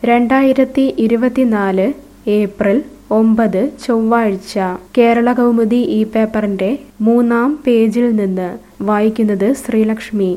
രണ്ടായിരത്തി ഇരുപത്തിനാല് ഏപ്രിൽ ഒമ്പത് ചൊവ്വാഴ്ച കേരള കൗമുദി ഈ പേപ്പറിന്റെ മൂന്നാം പേജിൽ നിന്ന് വായിക്കുന്നത് ശ്രീലക്ഷ്മി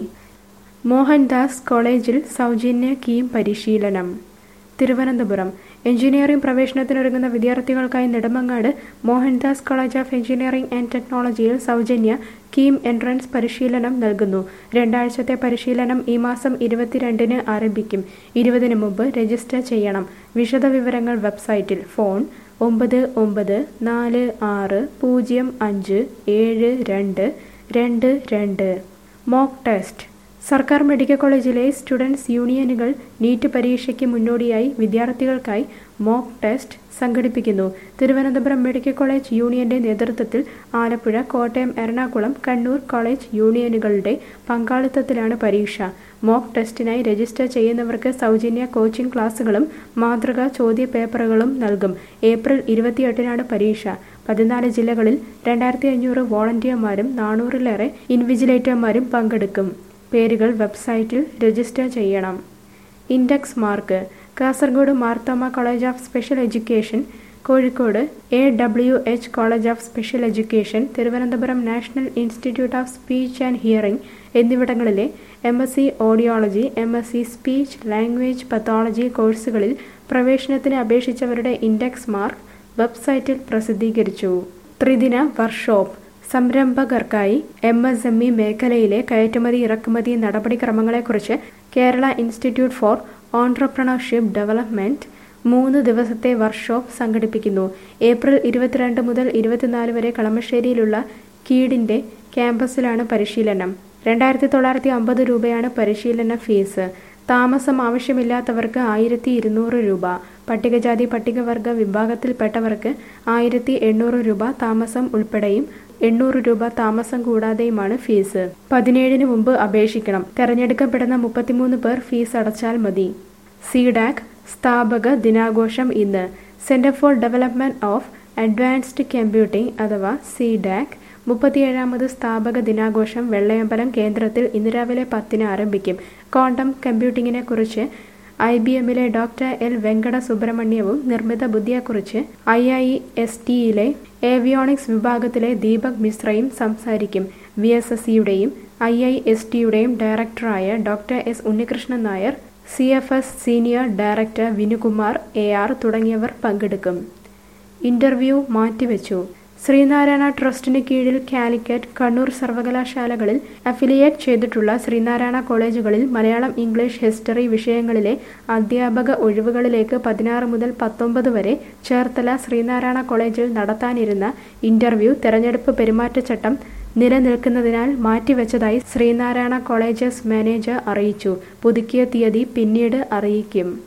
മോഹൻദാസ് കോളേജിൽ സൗജന്യ കീം പരിശീലനം തിരുവനന്തപുരം എഞ്ചിനീയറിംഗ് പ്രവേശനത്തിനൊരുങ്ങുന്ന വിദ്യാർത്ഥികൾക്കായി Nedumangad Mohandas college of engineering and ടെക്നോളജിയിൽ സൗജന്യ കീം എൻട്രൻസ് പരിശീലനം നൽകുന്നു രണ്ടാഴ്ചത്തെ പരിശീലനം ഈ മാസം ഇരുപത്തിരണ്ടിന് ആരംഭിക്കും ഇരുപതിന് മുമ്പ് രജിസ്റ്റർ ചെയ്യണം വിശദവിവരങ്ങൾ വെബ്സൈറ്റിൽ ഫോൺ ഒമ്പത് ഒമ്പത് നാല് ആറ് പൂജ്യം അഞ്ച് ഏഴ് രണ്ട് രണ്ട് രണ്ട് മോക്ക് ടെസ്റ്റ് സർക്കാർ മെഡിക്കൽ കോളേജിലെ സ്റ്റുഡൻസ് യൂണിയനുകൾ നീറ്റ് പരീക്ഷയ്ക്ക് മുന്നോടിയായി വിദ്യാർത്ഥികൾക്കായി മോക്ക് ടെസ്റ്റ് സംഘടിപ്പിക്കുന്നു തിരുവനന്തപുരം മെഡിക്കൽ കോളേജ് യൂണിയന്റെ നേതൃത്വത്തിൽ ആലപ്പുഴ കോട്ടയം എറണാകുളം കണ്ണൂർ കോളേജ് യൂണിയനുകളുടെ പങ്കാളിത്തത്തിലാണ് പരീക്ഷ മോക്ക് ടെസ്റ്റിനായി രജിസ്റ്റർ ചെയ്യുന്നവർക്ക് സൗജന്യ കോച്ചിംഗ് ക്ലാസുകളും മാതൃകാ ചോദ്യ പേപ്പറുകളും നൽകും ഏപ്രിൽ ഇരുപത്തിയെട്ടിനാണ് പരീക്ഷ പതിനാല് ജില്ലകളിൽ രണ്ടായിരത്തി അഞ്ഞൂറ് വോളണ്ടിയർമാരും നാനൂറിലേറെ ഇൻവിജിലേറ്റർമാരും പങ്കെടുക്കും പേരുകൾ വെബ്സൈറ്റിൽ രജിസ്റ്റർ ചെയ്യണം index mark Kasaragod Marthoma college of special education Kozhikode A W H college of special education Thiruvananthapuram national institute of speech and hearing എന്നിവിടങ്ങളിലെ M S C audiology M S C speech language pathology കോഴ്സുകളിൽ പ്രവേശനത്തിന് അപേക്ഷിച്ചവരുടെ ഇൻഡെക്സ് മാർക്ക് വെബ്സൈറ്റിൽ പ്രസിദ്ധീകരിച്ചു ത്രിദിന വർക്ക്ഷോപ്പ് സംരംഭകർക്കായി M S M E മേഖലയിലെ കയറ്റുമതി ഇറക്കുമതി നടപടിക്രമങ്ങളെക്കുറിച്ച് Kerala institute for entrepreneurship development മൂന്ന് ദിവസത്തെ വർക്ക്ഷോപ്പ് സംഘടിപ്പിക്കുന്നു ഏപ്രിൽ ഇരുപത്തിരണ്ട് മുതൽ ഇരുപത്തിനാല് വരെ കളമശ്ശേരിയിലുള്ള കീഡിന്റെ ക്യാമ്പസിലാണ് പരിശീലനം രണ്ടായിരത്തി തൊള്ളായിരത്തി അമ്പത് രൂപയാണ് പരിശീലന ഫീസ് താമസം ആവശ്യമില്ലാത്തവർക്ക് ആയിരത്തി ഇരുന്നൂറ് രൂപ പട്ടികജാതി പട്ടികവർഗ വിഭാഗത്തിൽപ്പെട്ടവർക്ക് ആയിരത്തി എണ്ണൂറ് രൂപ താമസം ഉൾപ്പെടെയും എണ്ണൂറ് രൂപ താമസം കൂടാതെയുമാണ് ഫീസ് പതിനേഴിന് മുമ്പ് അപേക്ഷിക്കണം തെരഞ്ഞെടുക്കപ്പെടുന്ന മുപ്പത്തിമൂന്ന് പേർ ഫീസ് അടച്ചാൽ മതി സിഡാക് സ്ഥാപക ദിനാഘോഷം ഇന്ന് centre for development of advanced computing അഥവാ സിഡാക് മുപ്പത്തിയേഴാമത് സ്ഥാപക ദിനാഘോഷം വെള്ളയമ്പലം കേന്ദ്രത്തിൽ ഇന്ന് രാവിലെ പത്തിന് ആരംഭിക്കും ക്വാണ്ടം കമ്പ്യൂട്ടിങ്ങിനെ കുറിച്ച് ഐ ബി എമ്മിലെ ഡോക്ടർ എൽ വെങ്കട സുബ്രഹ്മണ്യവും നിർമ്മിത ബുദ്ധിയെക്കുറിച്ച് ഐ ഐ എസ് ടിയിലെ ഏവിയോണിക്സ് വിഭാഗത്തിലെ ദീപക് മിശ്രയും സംസാരിക്കും വി എസ് എസ് സിയുടെയും ഐ ഐ എസ് ടിയുടെയും ഡയറക്ടറായ doctor S Unnikrishnan Nair C F S senior director Vinukumar A R തുടങ്ങിയവർ പങ്കെടുക്കും ഇന്റർവ്യൂ മാറ്റിവെച്ചു ശ്രീനാരായണ ട്രസ്റ്റിന് കീഴിൽ കാലിക്കറ്റ് കണ്ണൂർ സർവകലാശാലകളിൽ അഫിലിയേറ്റ് ചെയ്തിട്ടുള്ള ശ്രീനാരായണ കോളേജുകളിൽ മലയാളം ഇംഗ്ലീഷ് ഹിസ്റ്ററി വിഷയങ്ങളിലെ അധ്യാപക ഒഴിവുകളിലേക്ക് പതിനാറ് മുതൽ പത്തൊമ്പത് വരെ ചേർത്തല ശ്രീനാരായണ കോളേജിൽ നടത്താനിരുന്ന ഇന്റർവ്യൂ തെരഞ്ഞെടുപ്പ് പെരുമാറ്റച്ചട്ടം നിലനിൽക്കുന്നതിനാൽ മാറ്റിവെച്ചതായി ശ്രീനാരായണ കോളേജസ് മാനേജർ അറിയിച്ചു പുതുക്കിയ തീയതി പിന്നീട് അറിയിക്കും